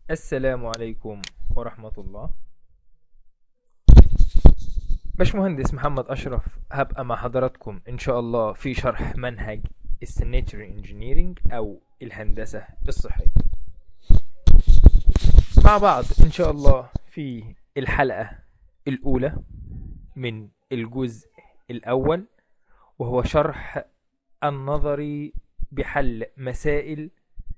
السلام عليكم ورحمة الله باشمهندس محمد أشرف هبقى مع حضراتكم إن شاء الله في شرح منهج السناتري انجينيرينج أو الهندسة الصحية مع بعض إن شاء الله في الحلقة الأولى من الجزء الأول وهو شرح النظري بحل مسائل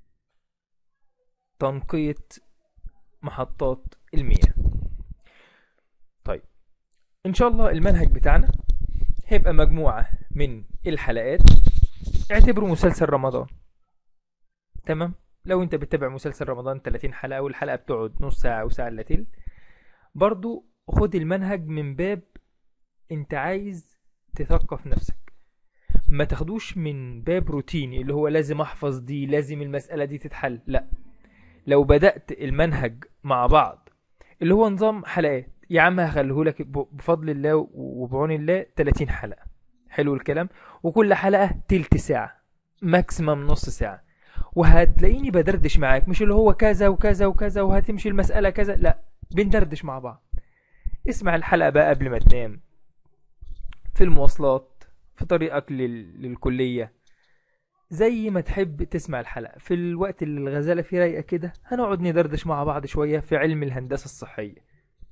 تنقية محطات المياه طيب ان شاء الله المنهج بتاعنا هيبقى مجموعة من الحلقات اعتبره مسلسل رمضان تمام لو انت بتتابع مسلسل رمضان 30 حلقة والحلقة بتقعد نص ساعة وساعة الا تلت برضو خد المنهج من باب انت عايز تثقف نفسك ما تاخدوش من باب روتيني اللي هو لازم احفظ دي لازم المسألة دي تتحل لا لو بدأت المنهج مع بعض اللي هو نظام حلقات يا عم هخليهولك ب- بفضل الله وبعون الله 30 حلقة حلو الكلام وكل حلقة تلت ساعة ماكسيمم نص ساعة وهتلاقيني بدردش معاك مش اللي هو كذا وكذا وكذا وهتمشي المسألة كذا لا بندردش مع بعض اسمع الحلقة بقى قبل ما تنام في المواصلات في طريقك لل... للكلية زي ما تحب تسمع الحلقة في الوقت اللي الغزالة فيه رايقة كده هنقعد ندردش مع بعض شوية في علم الهندسة الصحية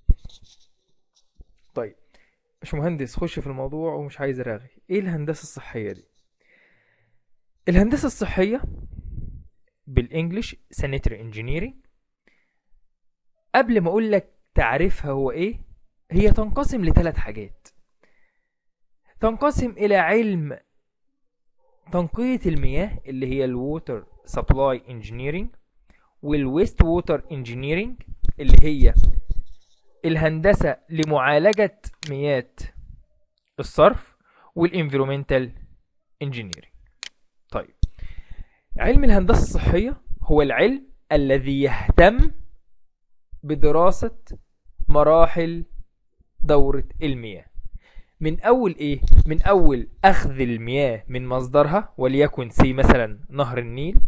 طيب مش مهندس خش في الموضوع ومش عايز اراغي ايه الهندسة الصحية دي الهندسة الصحية بالانجلش sanitary engineering قبل ما اقول لك تعريفها هو ايه هي تنقسم لثلاث حاجات تنقسم الى علم تنقية المياه اللي هي الووتر سبلاي انجينيرينج والويست ووتر انجينيرينج اللي هي الهندسة لمعالجة مياه الصرف والانفيرومنتال انجينيرينج طيب علم الهندسة الصحية هو العلم الذي يهتم بدراسة مراحل دورة المياه من اول ايه من اول اخذ المياه من مصدرها وليكن سي مثلا نهر النيل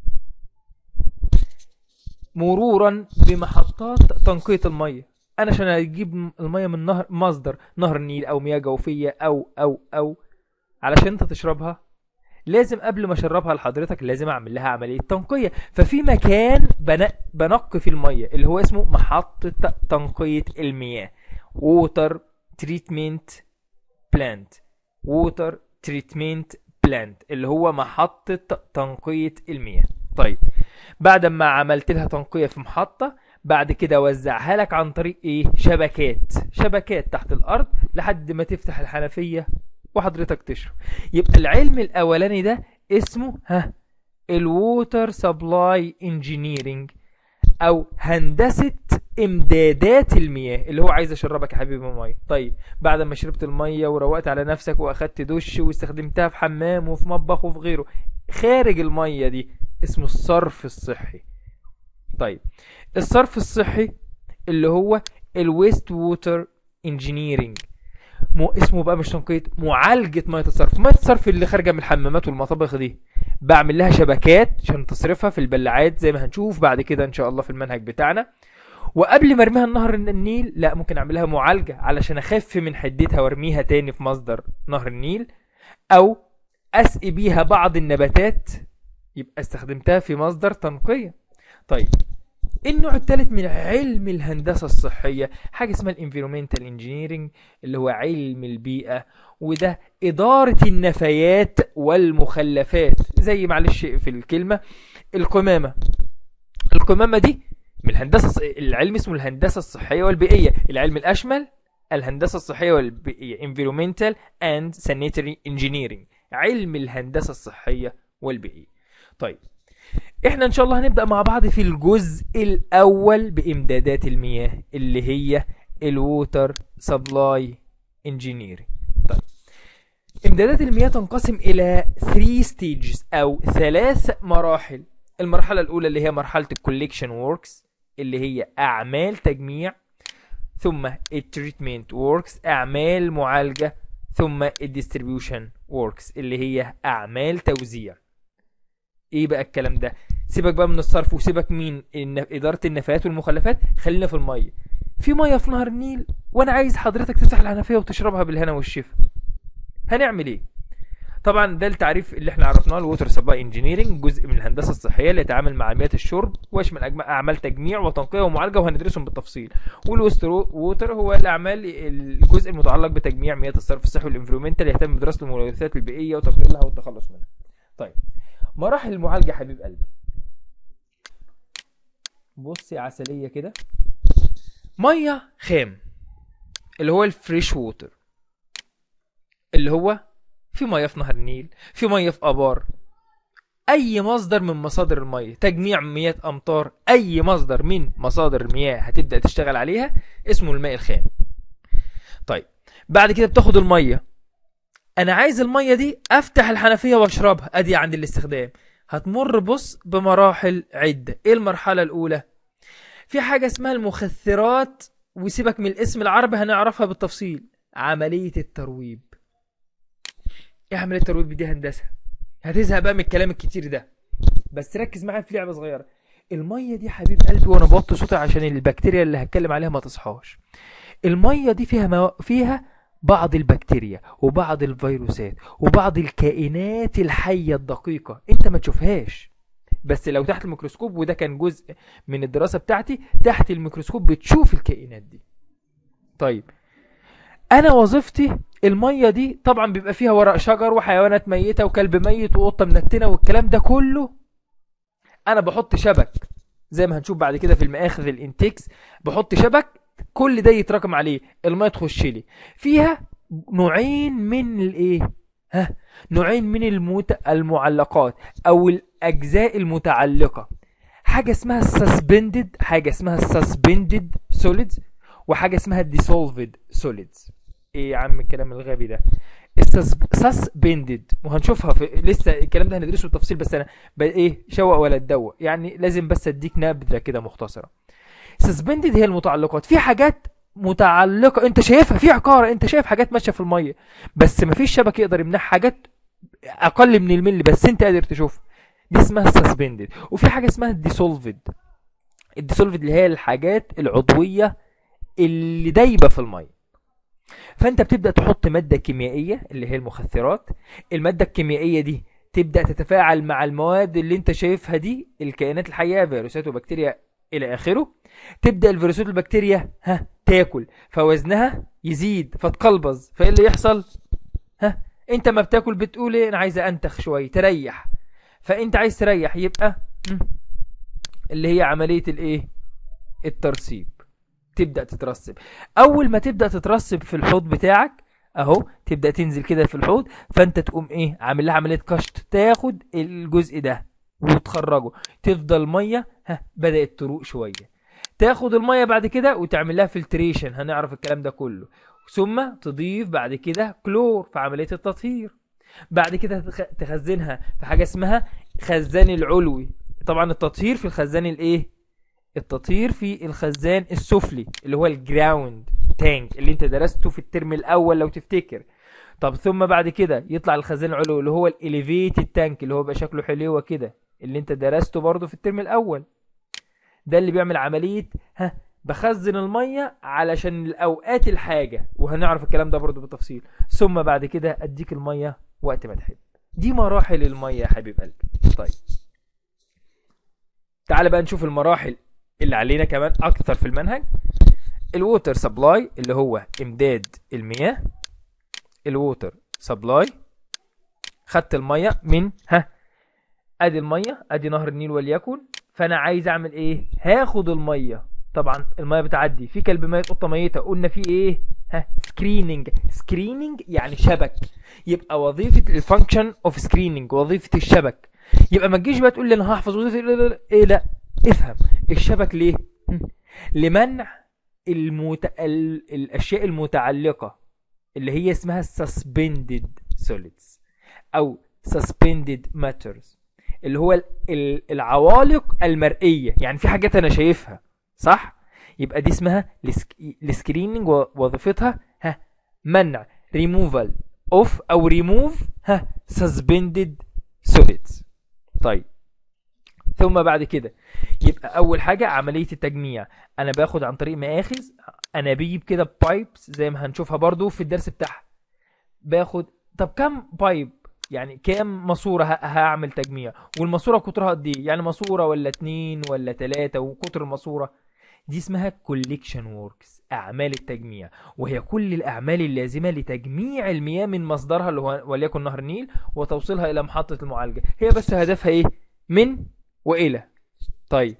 مرورا بمحطات تنقية المية انا عشان اجيب المية من نهر مصدر نهر النيل او مياه جوفية او او او علشان انت تشربها لازم قبل ما اشربها لحضرتك لازم اعمل لها عملية تنقية ففي مكان بن... بنقي في المية اللي هو اسمه محطة تنقية المياه ووتر تريتمنت بلانت ووتر تريتمنت بلانت اللي هو محطة تنقية المياه طيب بعد ما عملت لها تنقية في محطة بعد كده وزعها لك عن طريق ايه شبكات شبكات تحت الارض لحد ما تفتح الحنفية وحضرتك تشرب يبقى العلم الاولاني ده اسمه ها الووتر سبلاي انجينيرينج او هندسة امدادات المياه اللي هو عايز اشربك يا حبيبي ميه طيب بعد ما شربت الميه وروقت على نفسك واخدت دش واستخدمتها في حمام وفي مطبخ وفي غيره خارج الميه دي اسمه الصرف الصحي طيب الصرف الصحي اللي هو الويست ووتر انجينيرينج مو اسمه بقى مش تنقية معالجة مية الصرف مية الصرف اللي خارجة من الحمامات والمطابخ دي بعمل لها شبكات عشان تصرفها في البلاعات زي ما هنشوف بعد كده ان شاء الله في المنهج بتاعنا وقبل ما ارميها النهر النيل لا ممكن اعمل لها معالجة علشان اخف من حدتها وارميها تاني في مصدر نهر النيل او اسقي بيها بعض النباتات يبقى استخدمتها في مصدر تنقية طيب النوع الثالث من علم الهندسة الصحية حاجة اسمها الانفيرومنتال انجينيرينج اللي هو علم البيئة وده إدارة النفايات والمخلفات زي معلش في الكلمة القمامة القمامة دي من الهندسة الص- العلم اسمه الهندسة الصحية والبيئية العلم الأشمل الهندسة الصحية والبيئية environmental and sanitary engineering علم الهندسة الصحية والبيئية طيب احنا ان شاء الله هنبدأ مع بعض في الجزء الاول بامدادات المياه اللي هي الووتر سبلاي انجينيرنج طيب امدادات المياه تنقسم الى 3 ستيجز او ثلاث مراحل المرحلة الاولى اللي هي مرحلة الكوليكشن ووركس اللي هي اعمال تجميع ثم التريتمنت ووركس اعمال معالجة ثم الديستريبيوشن ووركس اللي هي اعمال توزيع ايه بقى الكلام ده سيبك بقى من الصرف وسيبك من إن اداره النفايات والمخلفات خلينا في الميه في ميه في نهر النيل وانا عايز حضرتك تفتح الحنفيه وتشربها بالهنا والشفا هنعمل ايه طبعا ده التعريف اللي احنا عرفناه الووتر سبلاي انجينيرنج جزء من الهندسه الصحيه اللي يتعامل مع مياه الشرب ويشمل أجم- اعمال تجميع وتنقيه ومعالجه وهندرسهم بالتفصيل والويست ووتر هو الاعمال الجزء المتعلق بتجميع مياه الصرف الصحي والانفيرومنتال يهتم بدراسه الملوثات البيئيه وتقليلها والتخلص منها طيب مراحل المعالجه يا حبيب قلبي بص يا عسليه كده ميه خام اللي هو الفريش ووتر اللي هو في ميه في نهر النيل في ميه في ابار اي مصدر من مصادر الميه تجميع مياه امطار اي مصدر من مصادر المياه هتبدا تشتغل عليها اسمه الماء الخام طيب بعد كده بتاخد الميه انا عايز الميه دي افتح الحنفيه واشربها ادي عند الاستخدام هتمر بص بمراحل عده ايه المرحله الاولى في حاجه اسمها المخثرات وسيبك من الاسم العربي هنعرفها بالتفصيل عمليه الترويب ايه عمليه الترويب دي هندسه هتزهق بقى من الكلام الكتير ده بس ركز معايا في لعبه صغيره الميه دي حبيب قلبي وانا بوطي صوتي عشان البكتيريا اللي هتكلم عليها ما تصحاش الميه دي فيها مو... فيها بعض البكتيريا وبعض الفيروسات وبعض الكائنات الحيه الدقيقه انت ما تشوفهاش بس لو تحت الميكروسكوب وده كان جزء من الدراسه بتاعتي تحت الميكروسكوب بتشوف الكائنات دي طيب انا وظيفتي الميه دي طبعا بيبقى فيها ورق شجر وحيوانات ميته وكلب ميت وقطه منتنه والكلام ده كله انا بحط شبك زي ما هنشوف بعد كده في المآخذ الانتكس بحط شبك كل ده يتراكم عليه الميه تخش لي فيها نوعين من الايه ها نوعين من المت... المعلقات او الاجزاء المتعلقه حاجه اسمها السسبندد حاجه اسمها السسبندد سوليدز وحاجه اسمها الديسولفد سوليدز ايه يا عم الكلام الغبي ده السسبندد وهنشوفها في لسه الكلام ده هندرسه بالتفصيل بس انا ب... ايه شوق ولا تدوق يعني لازم بس اديك نبذه كده مختصره سسبندد هي المتعلقات في حاجات متعلقه انت شايفها في عقاره انت شايف حاجات ماشيه في الميه بس مفيش شبك يقدر يمنعها حاجات اقل من الملي بس انت قادر تشوفها دي اسمها السسبندد وفي حاجه اسمها الديسولفد الديسولفد اللي هي الحاجات العضويه اللي دايبه في الميه فانت بتبدا تحط ماده كيميائيه اللي هي المخثرات الماده الكيميائيه دي تبدا تتفاعل مع المواد اللي انت شايفها دي الكائنات الحيه فيروسات وبكتيريا الى اخره تبدا الفيروسات والبكتيريا ها تاكل فوزنها يزيد فتقلبظ فايه اللي يحصل ها انت ما بتاكل بتقول ايه انا عايزه انتخ شويه تريح فانت عايز تريح يبقى م، اللي هي عمليه الايه الترسيب تبدا تترسب اول ما تبدا تترسب في الحوض بتاعك اهو تبدا تنزل كده في الحوض فانت تقوم ايه عامل لها عمليه كشط تاخد الجزء ده وتخرجه تفضل ميه ها بدات تروق شويه تاخد الميه بعد كده وتعمل لها فلتريشن هنعرف الكلام ده كله ثم تضيف بعد كده كلور في عمليه التطهير بعد كده تخ- تخزنها في حاجه اسمها خزان العلوي طبعا التطهير في الخزان الايه التطهير في الخزان السفلي اللي هو الجراوند تانك اللي انت درسته في الترم الاول لو تفتكر طب ثم بعد كده يطلع الخزان العلوي اللي هو الاليفيتد تانك اللي هو بقى شكله حلوه كده اللي انت درسته برضه في الترم الاول ده اللي بيعمل عمليه ها بخزن الميه علشان الاوقات الحاجه وهنعرف الكلام ده برضه بالتفصيل ثم بعد كده اديك الميه وقت ما تحب دي مراحل الميه يا حبيب قلبي طيب تعال بقى نشوف المراحل اللي علينا كمان اكتر في المنهج الووتر سبلاي اللي هو امداد المياه الووتر سبلاي خدت الميه من ها ادي الميه ادي نهر النيل وليكن فانا عايز اعمل ايه هاخد الميه طبعا الميه بتعدي في كلب ميت قطه ميته قلنا في ايه ها سكريننج سكريننج يعني شبك يبقى وظيفه الفانكشن اوف سكريننج وظيفه الشبك يبقى ما تجيش بقى تقول لي انا هحفظ وظيفه لا- لا- لا. ايه لا افهم الشبك ليه هم. لمنع المت... ال... الاشياء المتعلقه اللي هي اسمها suspended solids او suspended matters اللي هو ال- ال- العوالق المرئيه يعني في حاجات انا شايفها صح يبقى دي اسمها السكريننج وظيفتها ها منع removal of او remove ها suspended solids طيب ثم بعد كده يبقى اول حاجه عمليه التجميع انا باخد عن طريق مآخذ انابيب كده بايبس زي ما هنشوفها برضو في الدرس بتاعها باخد طب كم بايب يعني كام ماسوره ه- هعمل تجميع والماسوره قطرها قد ايه يعني ماسوره ولا اتنين ولا تلاتة وقطر الماسوره دي اسمها كوليكشن ووركس اعمال التجميع وهي كل الاعمال اللازمه لتجميع المياه من مصدرها اللي هو وليكن نهر النيل وتوصيلها الى محطه المعالجه هي بس هدفها ايه من والى طيب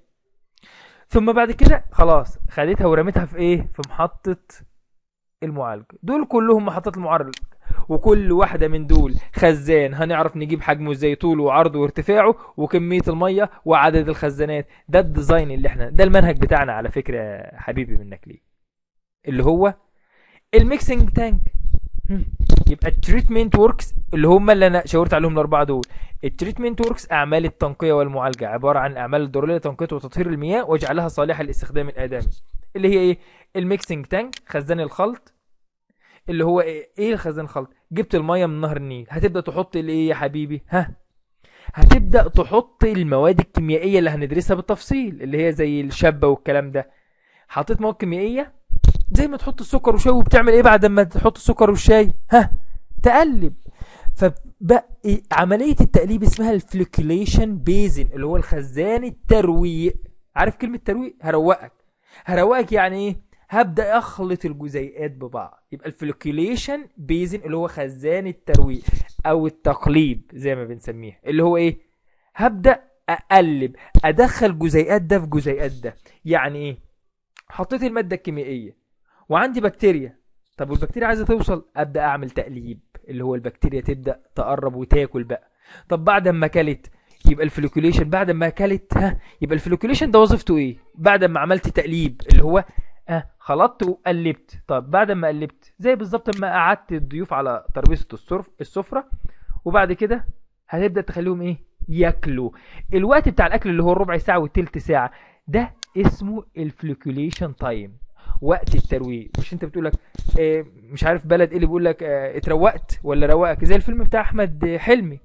ثم بعد كده خلاص خدتها ورمتها في ايه في محطه المعالجه دول كلهم محطات المعالجه وكل واحده من دول خزان هنعرف نجيب حجمه ازاي طوله وعرضه وارتفاعه وكميه الميه وعدد الخزانات ده الديزاين اللي احنا ده المنهج بتاعنا على فكره يا حبيبي منك ليه اللي هو الميكسنج تانك هم. يبقى التريتمنت وركس اللي هم اللي انا شاورت عليهم الاربعه دول التريتمنت وركس اعمال التنقيه والمعالجه عباره عن الاعمال الضروريه لتنقيه وتطهير المياه واجعلها صالحه للاستخدام الادمي اللي هي ايه الميكسنج تانك خزان الخلط اللي هو ايه ايه الخزان الخلط جبت الميه من نهر النيل هتبدا تحط الايه يا حبيبي ها هتبدا تحط المواد الكيميائيه اللي هندرسها بالتفصيل اللي هي زي الشابه والكلام ده حطيت مواد كيميائيه زي ما تحط السكر والشاي وبتعمل ايه بعد ما تحط السكر والشاي ها تقلب فبقى عمليه التقليب اسمها الفلوكيليشن بيزن اللي هو الخزان الترويق عارف كلمه ترويق هروقك هروقك يعني ايه هبدا اخلط الجزيئات ببعض يبقى الفلوكيليشن بيزن اللي هو خزان الترويق او التقليب زي ما بنسميها اللي هو ايه هبدا اقلب ادخل جزيئات ده في جزيئات ده يعني ايه حطيت الماده الكيميائيه وعندي بكتيريا طب والبكتيريا عايزه توصل ابدا اعمل تقليب اللي هو البكتيريا تبدا تقرب وتاكل بقى طب بعد ما اكلت يبقى الفلوكيوليشن بعد ما اكلت ها يبقى الفلوكيوليشن ده وظيفته ايه بعد ما عملت تقليب اللي هو اه خلطت وقلبت طب بعد ما قلبت زي بالظبط لما قعدت الضيوف على ترابيزه السرف السفره وبعد كده هتبدا تخليهم ايه ياكلوا الوقت بتاع الاكل اللي هو الربع ساعه والتلت ساعه ده اسمه الفلوكيوليشن تايم وقت الترويق مش انت بتقول لك اه مش عارف بلد ايه اللي بيقول لك اه اتروقت ولا روقك زي الفيلم بتاع احمد حلمي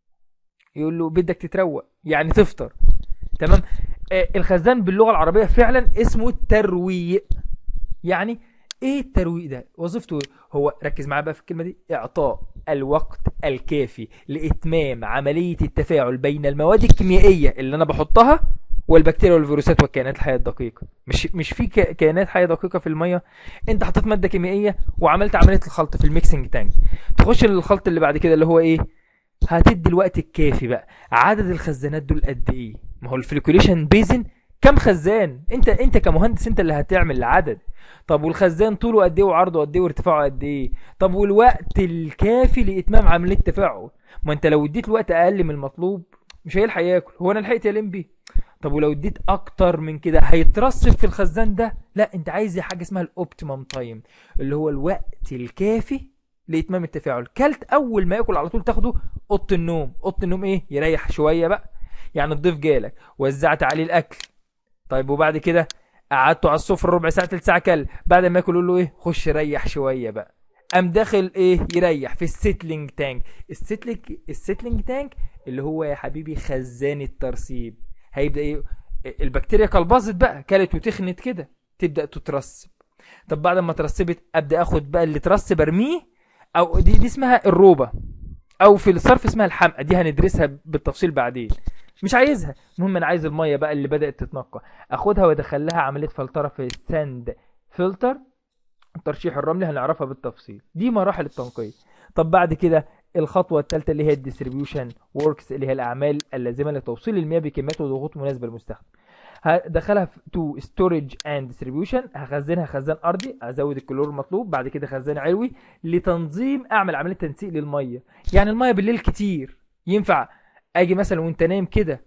يقول له بدك تتروق يعني تفطر تمام اه الخزان باللغه العربيه فعلا اسمه الترويق يعني ايه الترويق ده وظيفته ايه هو ركز معايا بقى في الكلمه دي اعطاء الوقت الكافي لاتمام عمليه التفاعل بين المواد الكيميائيه اللي انا بحطها والبكتيريا والفيروسات والكائنات الحيه الدقيقه مش مش في ك- كائنات حيه دقيقه في الميه انت حطيت ماده كيميائيه وعملت عمليه الخلط في الميكسنج تانك تخش للخلط اللي بعد كده اللي هو ايه هتدي الوقت الكافي بقى عدد الخزانات دول قد ايه ما هو الفليكوليشن بيزن كم خزان انت انت كمهندس انت اللي هتعمل العدد طب والخزان طوله قد ايه وعرضه قد ايه وارتفاعه قد ايه طب والوقت الكافي لاتمام عمليه التفاعل ما انت لو اديت الوقت اقل من المطلوب مش هيلحق ياكل هو انا لحقت يا لمبي طب ولو اديت اكتر من كده هيترسب في الخزان ده لا انت عايز حاجه اسمها الاوبتيمم تايم اللي هو الوقت الكافي لاتمام التفاعل كلت اول ما ياكل على طول تاخده اوضه النوم اوضه النوم ايه يريح شويه بقى يعني الضيف جالك وزعت عليه الاكل طيب وبعد كده قعدته على السفره ربع ساعه تلت ساعه كل بعد ما ياكل يقول له ايه خش ريح شويه بقى قام داخل ايه يريح في السيتلينج تانك السيتلينج السيتلينج تانك اللي هو يا حبيبي خزان الترسيب هيبدا ايه البكتيريا كلبظت بقى كلت وتخنت كده تبدا تترسب طب بعد ما ترسبت ابدا اخد بقى اللي ترسب ارميه او دي دي اسمها الروبه او في الصرف اسمها الحمقى دي هندرسها بالتفصيل بعدين مش عايزها المهم انا عايز الميه بقى اللي بدات تتنقى اخدها وادخلها عمليه فلتره في الساند فلتر الترشيح الرملي هنعرفها بالتفصيل دي مراحل التنقيه طب بعد كده الخطوه الثالثه اللي هي الديستريبيوشن وركس اللي هي الاعمال اللازمه لتوصيل المياه بكميات وضغوط مناسبه للمستخدم هدخلها تو ستورج اند ديستريبيوشن هخزنها خزان ارضي ازود الكلور المطلوب بعد كده خزان علوي لتنظيم اعمل عمليه تنسيق للميه يعني الميه بالليل كتير ينفع اجي مثلا وانت نايم كده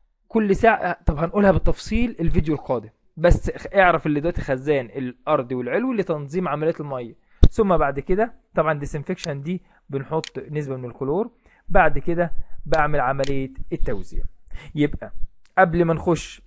كل ساعه طب هنقولها بالتفصيل الفيديو القادم بس اعرف اللي دلوقتي خزان الارضي والعلوي لتنظيم عمليات الميه ثم بعد كده طبعا ديسنفكشن دي بنحط نسبه من الكلور بعد كده بعمل عمليه التوزيع يبقى قبل ما نخش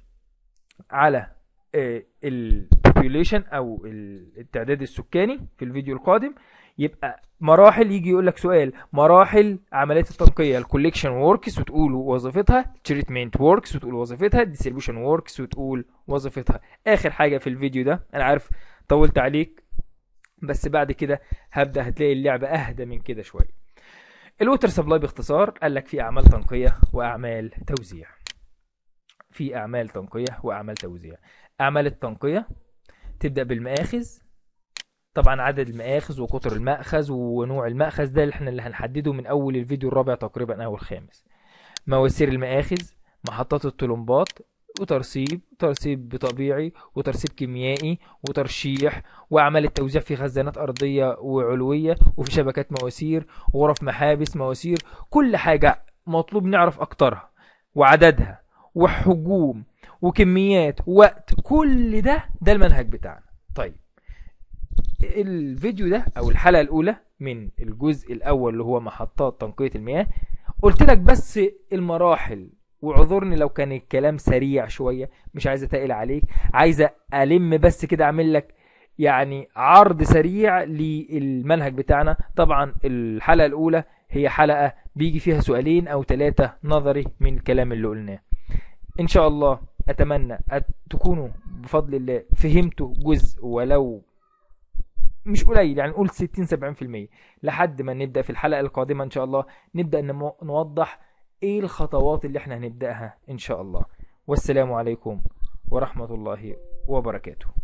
على البوبيوليشن او ال- التعداد السكاني في الفيديو القادم يبقى مراحل يجي يقول لك سؤال مراحل عمليه التنقيه الكوليكشن وركس وتقول وظيفتها تريتمنت وركس وتقول وظيفتها ديستريبيوشن وركس وتقول وظيفتها اخر حاجه في الفيديو ده انا عارف طولت عليك بس بعد كده هبدا هتلاقي اللعبه اهدى من كده شويه الوتر سبلاي باختصار قال لك في اعمال تنقيه واعمال توزيع في اعمال تنقيه واعمال توزيع اعمال التنقيه تبدا بالمآخذ طبعا عدد المآخذ وقطر المأخذ ونوع المأخذ ده اللي احنا اللي هنحدده من اول الفيديو الرابع تقريبا او الخامس مواسير المآخذ محطات الطلمبات وترسيب ترسيب طبيعي وترسيب كيميائي وترشيح واعمال التوزيع في خزانات ارضيه وعلويه وفي شبكات مواسير وغرف محابس مواسير كل حاجه مطلوب نعرف اكترها وعددها وحجوم وكميات وقت كل ده ده المنهج بتاعنا طيب الفيديو ده او الحلقه الاولى من الجزء الاول اللي هو محطات تنقيه المياه قلت لك بس المراحل واعذرني لو كان الكلام سريع شويه مش عايز اتقل عليك عايز الم بس كده اعمل لك يعني عرض سريع للمنهج بتاعنا طبعا الحلقه الاولى هي حلقه بيجي فيها سؤالين او ثلاثه نظري من الكلام اللي قلناه ان شاء الله اتمنى أن تكونوا بفضل الله فهمتوا جزء ولو مش قليل يعني نقول 60 70% لحد ما نبدا في الحلقه القادمه ان شاء الله نبدا نمو- نوضح ايه الخطوات اللي احنا هنبداها ان شاء الله والسلام عليكم ورحمه الله وبركاته